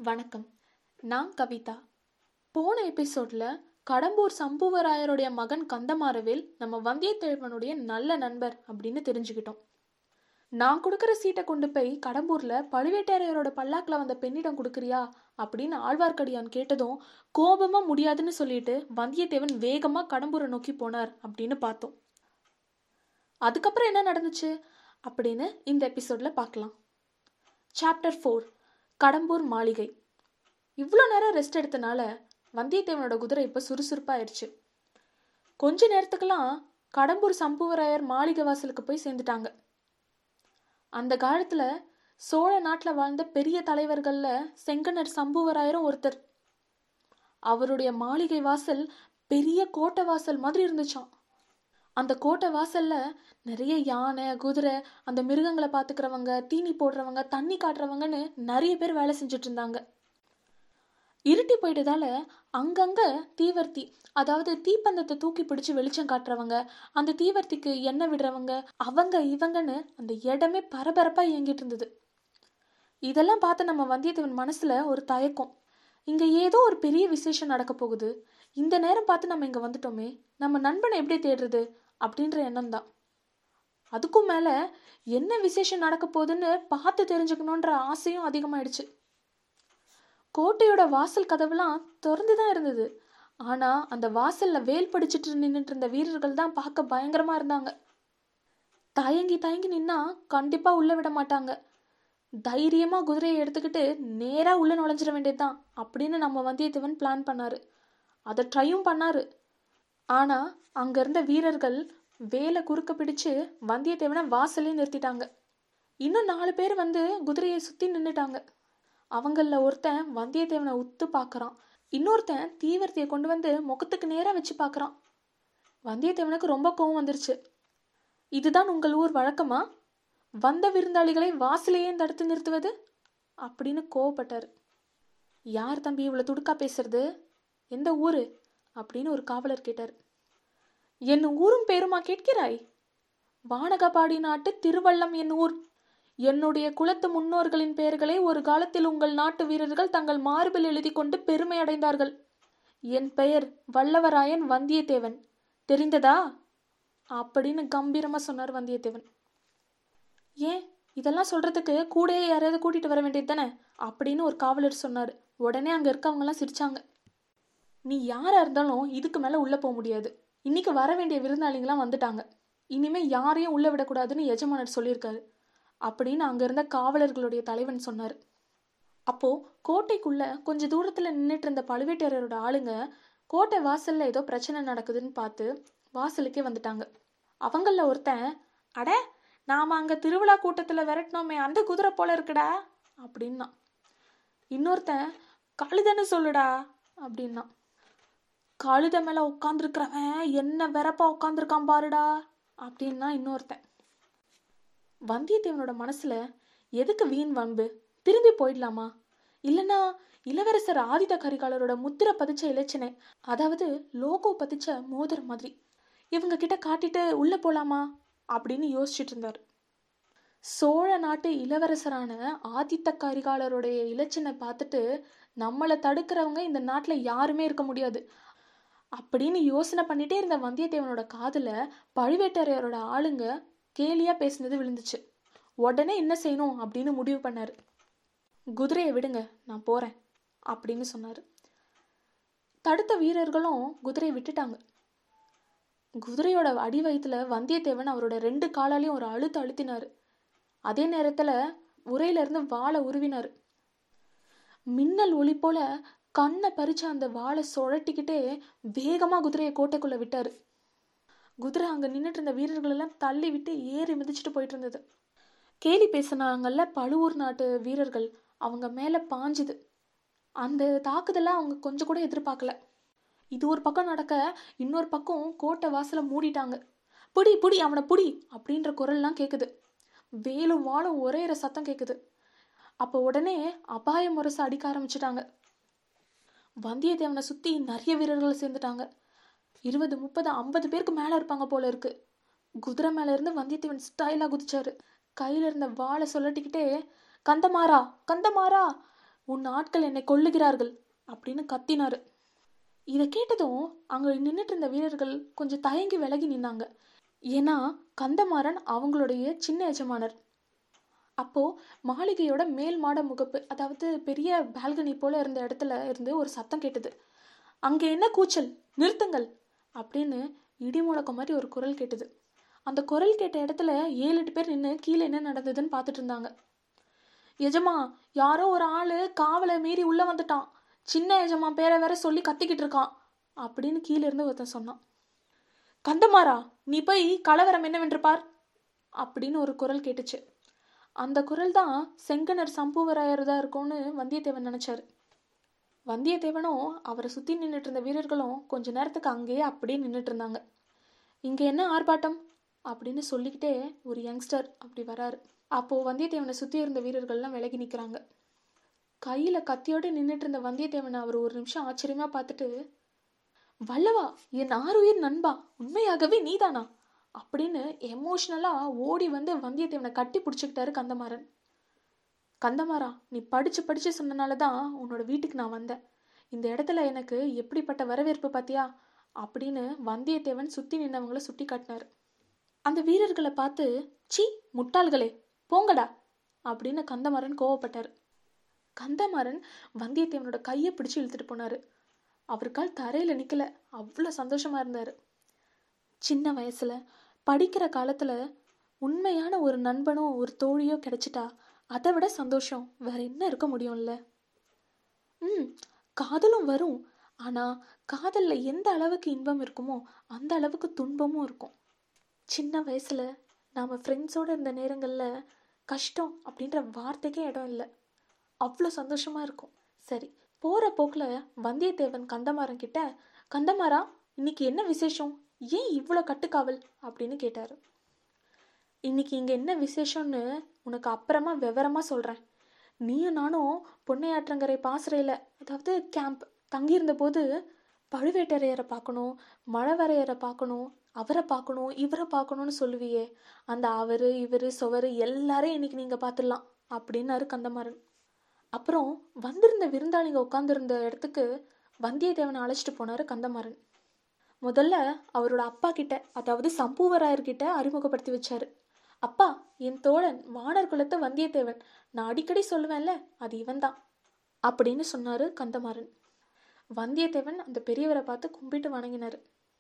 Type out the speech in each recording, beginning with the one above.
வணக்கம் நான் கவிதா போன எபிசோட்ல கடம்பூர் சம்புவராயருடைய மகன் கந்தமாறவேல் நம்ம வந்தியத்தேவனுடைய நல்ல நண்பர் அப்படின்னு தெரிஞ்சுக்கிட்டோம் நான் கொடுக்குற சீட்டை கொண்டு போய் கடம்பூர்ல பழுவேட்டரையரோட பல்லாக்கில் வந்த பெண்ணிடம் கொடுக்குறியா அப்படின்னு ஆழ்வார்க்கடியான் கேட்டதும் கோபமா முடியாதுன்னு சொல்லிட்டு வந்தியத்தேவன் வேகமா கடம்பூரை நோக்கி போனார் அப்படின்னு பார்த்தோம் அதுக்கப்புறம் என்ன நடந்துச்சு அப்படின்னு இந்த எபிசோட்ல பார்க்கலாம் சாப்டர் ஃபோர் கடம்பூர் மாளிகை இவ்வளோ நேரம் ரெஸ்ட் எடுத்தனால வந்தியத்தேவனோட குதிரை இப்போ சுறுசுறுப்பாயிருச்சு கொஞ்ச நேரத்துக்கெல்லாம் கடம்பூர் சம்புவராயர் மாளிகை வாசலுக்கு போய் சேர்ந்துட்டாங்க அந்த காலத்துல சோழ நாட்டில் வாழ்ந்த பெரிய தலைவர்கள்ல செங்கனர் சம்புவராயரும் ஒருத்தர் அவருடைய மாளிகை வாசல் பெரிய கோட்டை வாசல் மாதிரி இருந்துச்சாம் அந்த கோட்டை வாசல்ல நிறைய யானை குதிரை அந்த மிருகங்களை பார்த்துக்கிறவங்க தீனி போடுறவங்க தண்ணி காட்டுறவங்கன்னு நிறைய பேர் வேலை செஞ்சுட்டு இருந்தாங்க இருட்டி போயிட்டதால அங்கங்க தீவர்த்தி அதாவது தீப்பந்தத்தை தூக்கி பிடிச்சு வெளிச்சம் காட்டுறவங்க அந்த தீவர்த்திக்கு எண்ணெய் விடுறவங்க அவங்க இவங்கன்னு அந்த இடமே பரபரப்பா இயங்கிட்டு இருந்தது இதெல்லாம் பார்த்து நம்ம வந்தியத்தேவன் மனசுல ஒரு தயக்கம் இங்க ஏதோ ஒரு பெரிய விசேஷம் நடக்க போகுது இந்த நேரம் பார்த்து நம்ம இங்க வந்துட்டோமே நம்ம நண்பனை எப்படி தேடுறது அப்படின்ற எண்ணம் தான் அதுக்கும் மேல என்ன விசேஷம் நடக்க போகுதுன்னு பார்த்து தெரிஞ்சுக்கணுன்ற ஆசையும் அதிகமாயிடுச்சு கோட்டையோட வாசல் கதவுலாம் திறந்து தான் இருந்தது ஆனா அந்த வாசல்ல வேல் படிச்சுட்டு நின்றுட்டு இருந்த வீரர்கள் தான் பார்க்க பயங்கரமா இருந்தாங்க தயங்கி தயங்கி நின்னா கண்டிப்பா உள்ள விட மாட்டாங்க தைரியமா குதிரையை எடுத்துக்கிட்டு நேரா உள்ள நுழைஞ்சிட வேண்டியதுதான் அப்படின்னு நம்ம வந்தியத்தேவன் பிளான் பண்ணாரு அதை ட்ரையும் பண்ணாரு ஆனா அங்க இருந்த வீரர்கள் வேலை குறுக்க பிடிச்சு வந்தியத்தேவனை வாசலே நிறுத்திட்டாங்க இன்னும் நாலு பேர் வந்து குதிரையை சுத்தி நின்னுட்டாங்க அவங்கள ஒருத்தன் வந்தியத்தேவனை உத்து பார்க்கறான் இன்னொருத்தன் தீவர்த்தியை கொண்டு வந்து முகத்துக்கு நேரா வச்சு பார்க்கறான் வந்தியத்தேவனுக்கு ரொம்ப கோவம் வந்துருச்சு இதுதான் உங்கள் ஊர் வழக்கமா வந்த விருந்தாளிகளை வாசலையே தடுத்து நிறுத்துவது அப்படின்னு கோவப்பட்டாரு யார் தம்பி இவ்வளவு துடுக்கா பேசுறது எந்த ஊரு அப்படின்னு ஒரு காவலர் கேட்டார் என் ஊரும் பேருமா கேட்கிறாய் வானகபாடி நாட்டு திருவள்ளம் என் ஊர் என்னுடைய குலத்து முன்னோர்களின் பெயர்களை ஒரு காலத்தில் உங்கள் நாட்டு வீரர்கள் தங்கள் மார்பில் எழுதி கொண்டு பெருமை அடைந்தார்கள் என் பெயர் வல்லவராயன் வந்தியத்தேவன் தெரிந்ததா அப்படின்னு கம்பீரமா சொன்னார் வந்தியத்தேவன் ஏன் இதெல்லாம் சொல்றதுக்கு கூடயே யாரையாவது கூட்டிட்டு வர வேண்டியது தானே அப்படின்னு ஒரு காவலர் சொன்னார் உடனே அங்க இருக்கவங்கலாம் சிரிச்சாங்க நீ யாரா இருந்தாலும் இதுக்கு மேல உள்ள போக முடியாது இன்னைக்கு வர வேண்டிய விருந்தாளிங்களாம் வந்துட்டாங்க இனிமே யாரையும் உள்ள விடக்கூடாதுன்னு எஜமானர் சொல்லியிருக்காரு அப்படின்னு அங்க இருந்த காவலர்களுடைய தலைவன் சொன்னார் அப்போ கோட்டைக்குள்ள கொஞ்ச தூரத்துல நின்றுட்டு இருந்த பழுவேட்டரையரோட ஆளுங்க கோட்டை வாசல்ல ஏதோ பிரச்சனை நடக்குதுன்னு பார்த்து வாசலுக்கே வந்துட்டாங்க அவங்கள ஒருத்தன் அட நாம அங்க திருவிழா கூட்டத்துல விரட்டினோமே அந்த குதிரை போல இருக்குடா அப்படின்னா இன்னொருத்தன் கழுதன்னு சொல்லுடா அப்படின்னா கழுத மேல உட்காந்துருக்கிறவன் என்ன வெறப்பா உட்காந்துருக்கான் பாருடா அப்படின்னா இன்னொருத்தன் வந்தியத்தேவனோட மனசுல எதுக்கு வீண் வம்பு திரும்பி போயிடலாமா இல்லனா இளவரசர் ஆதித்த கரிகாலரோட முத்திரை பதிச்ச இலச்சினை அதாவது லோகோ பதிச்ச மோதிரம் மாதிரி இவங்க கிட்ட காட்டிட்டு உள்ள போலாமா அப்படின்னு யோசிச்சுட்டு இருந்தார் சோழ நாட்டு இளவரசரான ஆதித்த கரிகாலருடைய இலச்சினை பார்த்துட்டு நம்மளை தடுக்கிறவங்க இந்த நாட்டுல யாருமே இருக்க முடியாது அப்படின்னு யோசனை பண்ணிட்டே இருந்த வந்தியத்தேவனோட காதுல பழுவேட்டரையரோட ஆளுங்க கேலியா பேசினது விழுந்துச்சு உடனே என்ன செய்யணும் அப்படின்னு முடிவு பண்ணாரு குதிரையை விடுங்க நான் போறேன் அப்படின்னு சொன்னாரு தடுத்த வீரர்களும் குதிரையை விட்டுட்டாங்க குதிரையோட அடி வயிற்றுல வந்தியத்தேவன் அவரோட ரெண்டு காலாலையும் ஒரு அழுத்து அழுத்தினாரு அதே நேரத்துல உரையில இருந்து வாழை உருவினாரு மின்னல் ஒளி போல கண்ணை பறிச்ச அந்த வாழை சுழட்டிக்கிட்டே வேகமா குதிரையை கோட்டைக்குள்ள விட்டாரு குதிரை அங்க நின்றுட்டு இருந்த வீரர்கள் எல்லாம் தள்ளி விட்டு ஏறி மிதிச்சுட்டு போயிட்டு இருந்தது கேலி பேசினாங்கல்ல பழுவூர் நாட்டு வீரர்கள் அவங்க மேல பாஞ்சுது அந்த தாக்குதலை அவங்க கொஞ்சம் கூட எதிர்பார்க்கல இது ஒரு பக்கம் நடக்க இன்னொரு பக்கம் கோட்டை வாசலை மூடிட்டாங்க புடி புடி அவனை புடி அப்படின்ற குரல்லாம் கேக்குது வேலும் வாழும் ஒரேற சத்தம் கேக்குது அப்போ உடனே அபாய முரசு அடிக்க ஆரம்பிச்சிட்டாங்க வந்தியத்தேவனை சுத்தி நிறைய வீரர்கள் சேர்ந்துட்டாங்க இருபது முப்பது ஐம்பது பேருக்கு மேல இருப்பாங்க போல இருக்கு குதிரை மேல இருந்து வந்தியத்தேவன் ஸ்டைலா குதிச்சாரு கையில இருந்த வாளை சொல்லட்டிக்கிட்டே கந்தமாறா கந்தமாறா உன் ஆட்கள் என்னை கொல்லுகிறார்கள் அப்படின்னு கத்தினாரு இதை கேட்டதும் அங்க நின்றுட்டு இருந்த வீரர்கள் கொஞ்சம் தயங்கி விலகி நின்னாங்க ஏன்னா கந்தமாறன் அவங்களுடைய சின்ன எஜமானர் அப்போ மாளிகையோட மேல் மாட முகப்பு அதாவது பெரிய பால்கனி போல இருந்த இடத்துல இருந்து ஒரு சத்தம் கேட்டது அங்கே என்ன கூச்சல் நிறுத்துங்கள் அப்படின்னு இடி முழக்கம் மாதிரி ஒரு குரல் கேட்டது அந்த குரல் கேட்ட இடத்துல ஏழு எட்டு பேர் நின்று கீழே என்ன நடந்ததுன்னு பார்த்துட்டு இருந்தாங்க எஜமா யாரோ ஒரு ஆளு காவலை மீறி உள்ள வந்துட்டான் சின்ன எஜமா பேரை வேற சொல்லி கத்திக்கிட்டு இருக்கான் அப்படின்னு கீழே இருந்து ஒருத்தன் சொன்னான் கந்தமாரா நீ போய் கலவரம் என்னவென்று பார் அப்படின்னு ஒரு குரல் கேட்டுச்சு அந்த குரல் தான் செங்கனர் சம்புவராயர் தான் இருக்கும்னு வந்தியத்தேவன் நினைச்சாரு வந்தியத்தேவனும் அவரை சுத்தி நின்றுட்டு இருந்த வீரர்களும் கொஞ்ச நேரத்துக்கு அங்கேயே அப்படியே நின்றுட்டு இருந்தாங்க இங்க என்ன ஆர்ப்பாட்டம் அப்படின்னு சொல்லிக்கிட்டே ஒரு யங்ஸ்டர் அப்படி வராரு அப்போ வந்தியத்தேவனை சுத்தி இருந்த வீரர்கள்லாம் விலகி நிக்கிறாங்க கையில கத்தியோட நின்றுட்டு இருந்த வந்தியத்தேவனை அவர் ஒரு நிமிஷம் ஆச்சரியமா பார்த்துட்டு வல்லவா என் ஆறுயிர் நண்பா உண்மையாகவே நீதானா அப்படின்னு எமோஷ்னலா ஓடி வந்து வந்தியத்தேவனை கட்டி பிடிச்சிக்கிட்டாரு கந்தமாறன் கந்தமாறா நீ படிச்சு படிச்சு சொன்னனால தான் உன்னோட வீட்டுக்கு நான் வந்தேன் இந்த இடத்துல எனக்கு எப்படிப்பட்ட வரவேற்பு பாத்தியா அப்படின்னு வந்தியத்தேவன் சுத்தி நின்னவங்கள சுட்டி காட்டினாரு அந்த வீரர்களை பார்த்து சீ முட்டாள்களே போங்கடா அப்படின்னு கந்தமாறன் கோவப்பட்டாரு கந்தமாறன் வந்தியத்தேவனோட கையை பிடிச்சு இழுத்துட்டு போனாரு அவருக்கால் தரையில நிக்கல அவ்வளோ சந்தோஷமா இருந்தாரு சின்ன வயசுல படிக்கிற காலத்துல உண்மையான ஒரு நண்பனோ ஒரு தோழியோ கிடைச்சிட்டா அதை விட சந்தோஷம் வேற என்ன இருக்க முடியும்ல ம் காதலும் வரும் ஆனா காதல்ல எந்த அளவுக்கு இன்பம் இருக்குமோ அந்த அளவுக்கு துன்பமும் இருக்கும் சின்ன வயசுல நாம ஃப்ரெண்ட்ஸோட இருந்த நேரங்கள்ல கஷ்டம் அப்படின்ற வார்த்தைக்கே இடம் இல்லை அவ்வளோ சந்தோஷமா இருக்கும் சரி போற போக்குல வந்தியத்தேவன் கந்தமாறன் கிட்ட கந்தமாறா இன்னைக்கு என்ன விசேஷம் ஏன் இவ்வளோ கட்டுக்காவல் அப்படின்னு கேட்டாரு இன்னைக்கு இங்க என்ன விசேஷம்னு உனக்கு அப்புறமா விவரமா சொல்றேன் நீயும் நானும் பொன்னையாற்றங்கரை பாசறையில அதாவது கேம்ப் தங்கியிருந்த போது பழுவேட்டரையரை பார்க்கணும் மழவரையரை பார்க்கணும் அவரை பார்க்கணும் இவரை பார்க்கணும்னு சொல்லுவியே அந்த அவரு இவரு சுவரு எல்லாரையும் இன்னைக்கு நீங்க பார்த்துடலாம் அப்படின்னாரு கந்தமாறன் அப்புறம் வந்திருந்த விருந்தாளிங்க உட்காந்துருந்த இடத்துக்கு வந்தியத்தேவனை அழைச்சிட்டு போனாரு கந்தமாறன் முதல்ல அவரோட அப்பா கிட்ட அதாவது சம்புவராயர்கிட்ட அறிமுகப்படுத்தி வச்சாரு அப்பா என் தோழன் வானர் குலத்த வந்தியத்தேவன் நான் அடிக்கடி சொல்லுவேன்ல அது இவன்தான் அப்படின்னு சொன்னாரு கந்தமாறன் வந்தியத்தேவன் அந்த பெரியவரை பார்த்து கும்பிட்டு வணங்கினாரு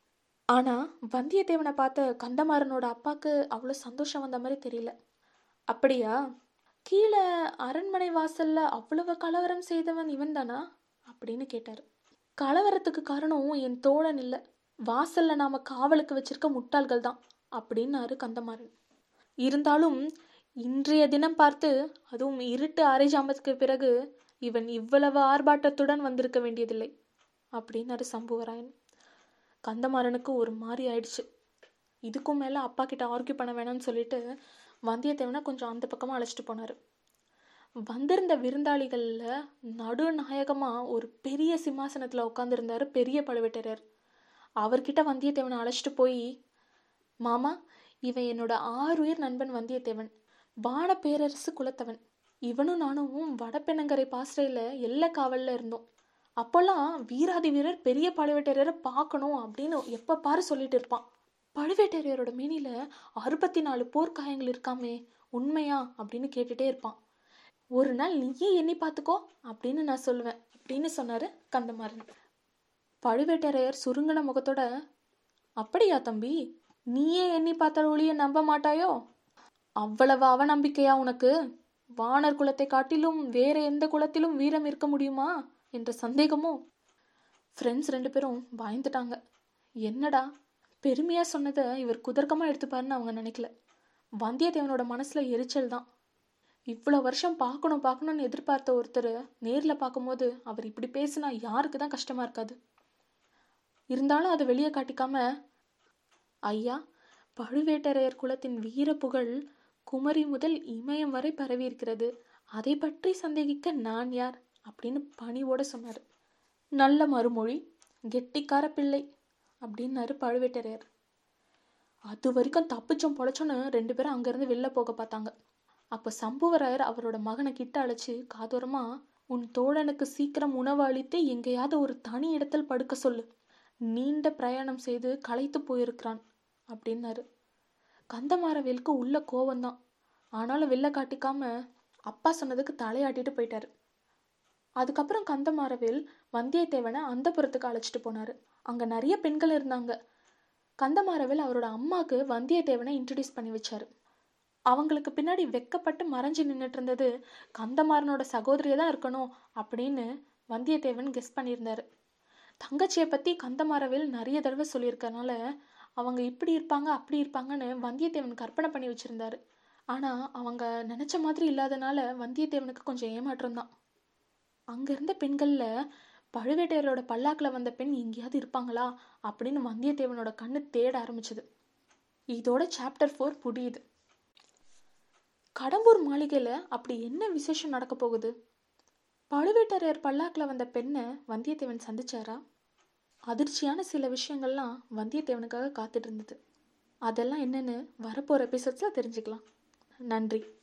ஆனா வந்தியத்தேவனை பார்த்த கந்தமாறனோட அப்பாக்கு அவ்வளோ சந்தோஷம் வந்த மாதிரி தெரியல அப்படியா கீழே அரண்மனை வாசல்ல அவ்வளவு கலவரம் செய்தவன் இவன் தானா அப்படின்னு கேட்டாரு கலவரத்துக்கு காரணம் என் தோழன் இல்லை வாசல்ல நாம காவலுக்கு வச்சிருக்க முட்டாள்கள் தான் அப்படின்னாரு கந்தமாறன் இருந்தாலும் இன்றைய தினம் பார்த்து அதுவும் இருட்டு அரை ஜாமத்துக்கு பிறகு இவன் இவ்வளவு ஆர்ப்பாட்டத்துடன் வந்திருக்க வேண்டியதில்லை அப்படின்னாரு சம்புவராயன் கந்தமாறனுக்கு ஒரு மாதிரி ஆயிடுச்சு இதுக்கும் மேலே அப்பா கிட்ட ஆர்கியூ பண்ண வேணாம்னு சொல்லிட்டு வந்தியத்தேவனை கொஞ்சம் அந்த பக்கமாக அழைச்சிட்டு போனார் வந்திருந்த விருந்தாளிகளில் நடுநாயகமாக ஒரு பெரிய சிம்மாசனத்தில் உட்காந்துருந்தாரு பெரிய பழுவேட்டரர் அவர்கிட்ட வந்தியத்தேவனை அழைச்சிட்டு போய் மாமா இவன் என்னோட ஆறுயிர் நண்பன் வந்தியத்தேவன் வான பேரரசு குலத்தவன் இவனும் நானும் வடபெண்ணங்கரை பாசறையில் எல்லை காவலில் இருந்தோம் அப்போல்லாம் வீராதி வீரர் பெரிய பழுவேட்டரையரை பார்க்கணும் அப்படின்னு எப்போ பாரு சொல்லிட்டு இருப்பான் பழுவேட்டரையரோட மேனில அறுபத்தி நாலு போர்க்காயங்கள் இருக்காமே உண்மையா அப்படின்னு கேட்டுட்டே இருப்பான் ஒரு நாள் நீயே எண்ணி பார்த்துக்கோ அப்படின்னு நான் சொல்லுவேன் அப்படின்னு சொன்னாரு கந்தமாறன் பழுவேட்டரையர் சுருங்கின முகத்தோட அப்படியா தம்பி நீயே எண்ணி பார்த்த ஒளிய நம்ப மாட்டாயோ அவ்வளவு அவநம்பிக்கையா உனக்கு வானர் குலத்தை காட்டிலும் வேற எந்த குலத்திலும் வீரம் இருக்க முடியுமா என்ற சந்தேகமும் ஃப்ரெண்ட்ஸ் ரெண்டு பேரும் பயந்துட்டாங்க என்னடா பெருமையா சொன்னதை இவர் குதர்க்கமா எடுத்துப்பாருன்னு அவங்க நினைக்கல வந்தியத்தேவனோட மனசுல எரிச்சல் தான் இவ்வளோ வருஷம் பார்க்கணும் பார்க்கணும்னு எதிர்பார்த்த ஒருத்தர் நேரில் பார்க்கும்போது அவர் இப்படி பேசினா யாருக்கு தான் கஷ்டமா இருக்காது இருந்தாலும் அதை வெளியே காட்டிக்காம ஐயா பழுவேட்டரையர் குலத்தின் வீர புகழ் குமரி முதல் இமயம் வரை பரவி இருக்கிறது அதை பற்றி சந்தேகிக்க நான் யார் அப்படின்னு பணிவோட சொன்னார் நல்ல மறுமொழி கெட்டிக்கார பிள்ளை அப்படின்னாரு பழுவேட்டரையர் அது வரைக்கும் தப்பிச்சோம் பொழைச்சோன்னு ரெண்டு பேரும் அங்கேருந்து வெளில போக பார்த்தாங்க அப்போ சம்புவராயர் அவரோட மகனை கிட்ட அழைச்சி காதோரமா உன் தோழனுக்கு சீக்கிரம் உணவு அளித்து எங்கேயாவது ஒரு தனி இடத்தில் படுக்க சொல்லு நீண்ட பிரயாணம் செய்து களைத்து போயிருக்கிறான் அப்படின்னாரு கந்தமாறவேலுக்கு உள்ள கோவம்தான் ஆனாலும் வெளில காட்டிக்காம அப்பா சொன்னதுக்கு தலையாட்டிட்டு போயிட்டாரு அதுக்கப்புறம் கந்தமாறவேல் வந்தியத்தேவனை அந்தப்புறத்துக்கு அழைச்சிட்டு போனாரு அங்க நிறைய பெண்கள் இருந்தாங்க கந்தமாறவேல் அவரோட அம்மாக்கு வந்தியத்தேவனை இன்ட்ரடியூஸ் பண்ணி வச்சாரு அவங்களுக்கு பின்னாடி வெக்கப்பட்டு மறைஞ்சு நின்றுட்டு இருந்தது கந்தமாறனோட சகோதரியை தான் இருக்கணும் அப்படின்னு வந்தியத்தேவன் கெஸ் பண்ணியிருந்தாரு தங்கச்சியை பற்றி கந்தமாறவேல் நிறைய தடவை சொல்லியிருக்கறனால அவங்க இப்படி இருப்பாங்க அப்படி இருப்பாங்கன்னு வந்தியத்தேவன் கற்பனை பண்ணி வச்சிருந்தாரு ஆனால் அவங்க நினச்ச மாதிரி இல்லாதனால வந்தியத்தேவனுக்கு கொஞ்சம் ஏமாற்றம் தான் அங்கே இருந்த பெண்களில் பழுவேட்டையரோட பல்லாக்கில் வந்த பெண் எங்கேயாவது இருப்பாங்களா அப்படின்னு வந்தியத்தேவனோட கண்ணு தேட ஆரம்பிச்சது இதோட சாப்டர் ஃபோர் புரியுது கடம்பூர் மாளிகையில் அப்படி என்ன விசேஷம் நடக்க போகுது பழுவேட்டரையர் பல்லாக்கில் வந்த பெண்ணை வந்தியத்தேவன் சந்திச்சாரா அதிர்ச்சியான சில விஷயங்கள்லாம் வந்தியத்தேவனுக்காக காத்துட்டு இருந்தது அதெல்லாம் என்னன்னு வரப்போகிற எபிசோட்ஸில் தெரிஞ்சுக்கலாம் நன்றி